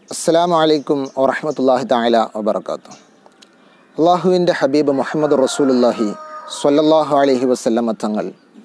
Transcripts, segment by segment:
അസ്സാം വലൈക്കും വറഹമത്തല്ലാഹി താല വബർക്കാത്തു അള്ളാഹുവിൻ്റെ ഹബീബ് മുഹമ്മദ് റസൂലുല്ലാഹി സ്വല്ലല്ലാഹു അലൈഹി വസല്ലമ തങ്ങൾ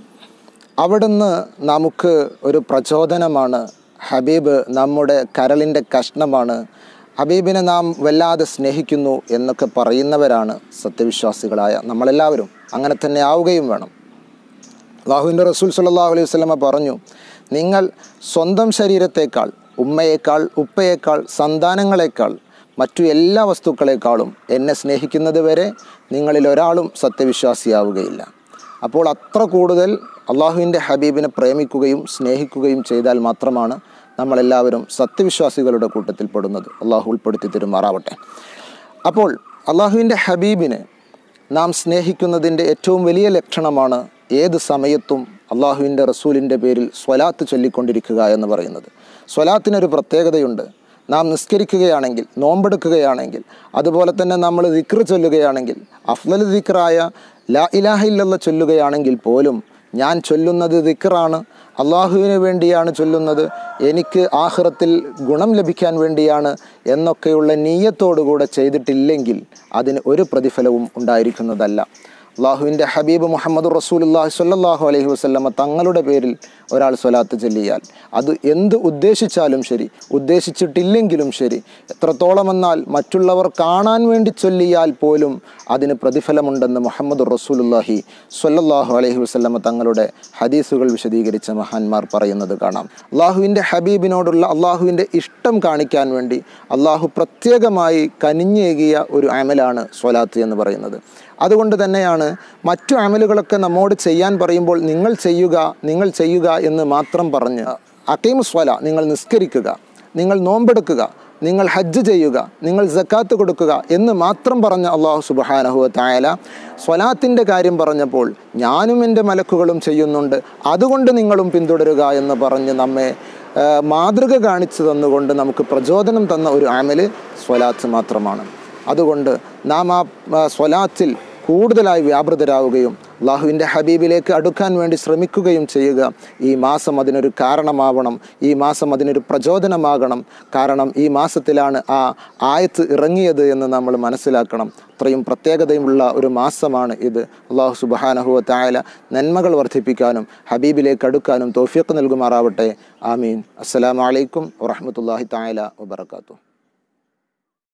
അവിടുന്ന് നമുക്ക് ഒരു പ്രചോദനമാണ് ഹബീബ് നമ്മുടെ കരളിൻ്റെ കഷ്ണമാണ് ഹബീബിനെ നാം വല്ലാതെ സ്നേഹിക്കുന്നു എന്നൊക്കെ പറയുന്നവരാണ് സത്യവിശ്വാസികളായ നമ്മളെല്ലാവരും അങ്ങനെ തന്നെ ആവുകയും വേണം അള്ളാഹുവിൻ്റെ റസൂൽ സല്ലാഹു അലൈഹി വസ്ലമ പറഞ്ഞു നിങ്ങൾ സ്വന്തം ശരീരത്തേക്കാൾ ഉമ്മയേക്കാൾ ഉപ്പയേക്കാൾ സന്താനങ്ങളെക്കാൾ മറ്റു എല്ലാ വസ്തുക്കളെക്കാളും എന്നെ സ്നേഹിക്കുന്നത് വരെ നിങ്ങളിൽ ഒരാളും സത്യവിശ്വാസിയാവുകയില്ല അപ്പോൾ അത്ര കൂടുതൽ അള്ളാഹുവിൻ്റെ ഹബീബിനെ പ്രേമിക്കുകയും സ്നേഹിക്കുകയും ചെയ്താൽ മാത്രമാണ് നമ്മളെല്ലാവരും സത്യവിശ്വാസികളുടെ കൂട്ടത്തിൽ പെടുന്നത് അള്ളാഹു ഉൾപ്പെടുത്തി തരുമാറാവട്ടെ അപ്പോൾ അള്ളാഹുവിൻ്റെ ഹബീബിനെ നാം സ്നേഹിക്കുന്നതിൻ്റെ ഏറ്റവും വലിയ ലക്ഷണമാണ് ഏത് സമയത്തും അള്ളാഹുവിൻ്റെ റസൂലിൻ്റെ പേരിൽ സ്വലാത്ത് ചൊല്ലിക്കൊണ്ടിരിക്കുക എന്ന് പറയുന്നത് സ്വലാത്തിനൊരു പ്രത്യേകതയുണ്ട് നാം നിസ്കരിക്കുകയാണെങ്കിൽ നോമ്പെടുക്കുകയാണെങ്കിൽ അതുപോലെ തന്നെ നമ്മൾ ദിക്ർ ചൊല്ലുകയാണെങ്കിൽ അഫ്ലൽ ദിക്റായ ലാ ഇലാഹ ഇല്ലല്ല ചൊല്ലുകയാണെങ്കിൽ പോലും ഞാൻ ചൊല്ലുന്നത് ദിക്റാണ് അള്ളാഹുവിന് വേണ്ടിയാണ് ചൊല്ലുന്നത് എനിക്ക് ആഹ്റത്തിൽ ഗുണം ലഭിക്കാൻ വേണ്ടിയാണ് എന്നൊക്കെയുള്ള നീയത്തോടുകൂടെ ചെയ്തിട്ടില്ലെങ്കിൽ അതിന് ഒരു പ്രതിഫലവും ഉണ്ടായിരിക്കുന്നതല്ല അള്ളാഹുവിൻ്റെ ഹബീബ് മുഹമ്മദ് റസൂലുല്ലാഹി സ്വല്ലല്ലാഹു അലൈഹി വസല്ലമ തങ്ങളുടെ പേരിൽ ഒരാൾ സ്വലാത്ത് ചൊല്ലിയാൽ അത് എന്ത് ഉദ്ദേശിച്ചാലും ശരി ഉദ്ദേശിച്ചിട്ടില്ലെങ്കിലും ശരി എത്രത്തോളമെന്നാൽ മറ്റുള്ളവർ കാണാൻ വേണ്ടി ചൊല്ലിയാൽ പോലും അതിന് പ്രതിഫലമുണ്ടെന്ന് മുഹമ്മദ് റസൂലുല്ലാഹി സ്വല്ലല്ലാഹു അലൈഹി വസല്ലമ തങ്ങളുടെ ഹദീസുകൾ വിശദീകരിച്ച മഹാന്മാർ പറയുന്നത് കാണാം അള്ളാഹുവിൻ്റെ ഹബീബിനോടുള്ള അള്ളാഹുവിൻ്റെ ഇഷ്ടം കാണിക്കാൻ വേണ്ടി അള്ളാഹു പ്രത്യേകമായി കനിഞ്ഞേകിയ ഒരു അമലാണ് സ്വലാത്ത് എന്ന് പറയുന്നത് അതുകൊണ്ട് തന്നെയാണ് മറ്റു അമലുകളൊക്കെ നമ്മോട് ചെയ്യാൻ പറയുമ്പോൾ നിങ്ങൾ ചെയ്യുക നിങ്ങൾ ചെയ്യുക എന്ന് മാത്രം പറഞ്ഞ് അക്കീം സ്വല നിങ്ങൾ നിസ്കരിക്കുക നിങ്ങൾ നോമ്പെടുക്കുക നിങ്ങൾ ഹജ്ജ് ചെയ്യുക നിങ്ങൾ ജക്കാത്ത് കൊടുക്കുക എന്ന് മാത്രം പറഞ്ഞ അള്ളാഹു സുബാനഹുവ തായാല സ്വലാത്തിൻ്റെ കാര്യം പറഞ്ഞപ്പോൾ ഞാനും എൻ്റെ മലക്കുകളും ചെയ്യുന്നുണ്ട് അതുകൊണ്ട് നിങ്ങളും പിന്തുടരുക എന്ന് പറഞ്ഞ് നമ്മെ മാതൃക കാണിച്ചു തന്നുകൊണ്ട് നമുക്ക് പ്രചോദനം തന്ന ഒരു ആമല് സ്വലാത്ത് മാത്രമാണ് അതുകൊണ്ട് നാം ആ സ്വലാത്തിൽ കൂടുതലായി വ്യാപൃതരാവുകയും അള്ളാഹുവിൻ്റെ ഹബീബിലേക്ക് അടുക്കാൻ വേണ്ടി ശ്രമിക്കുകയും ചെയ്യുക ഈ മാസം അതിനൊരു കാരണമാവണം ഈ മാസം അതിനൊരു പ്രചോദനമാകണം കാരണം ഈ മാസത്തിലാണ് ആ ആയത്ത് ഇറങ്ങിയത് എന്ന് നമ്മൾ മനസ്സിലാക്കണം അത്രയും പ്രത്യേകതയുമുള്ള ഒരു മാസമാണ് ഇത് അള്ളാഹു സുബാനഹുവ തായാല നന്മകൾ വർദ്ധിപ്പിക്കാനും ഹബീബിലേക്ക് അടുക്കാനും തോഫിയൊക്കെ നൽകുമാറാവട്ടെ ആമീൻ അസ്സലാമലൈക്കും വറഹമത്തല്ലാഹി തായാല വബർക്കാത്തു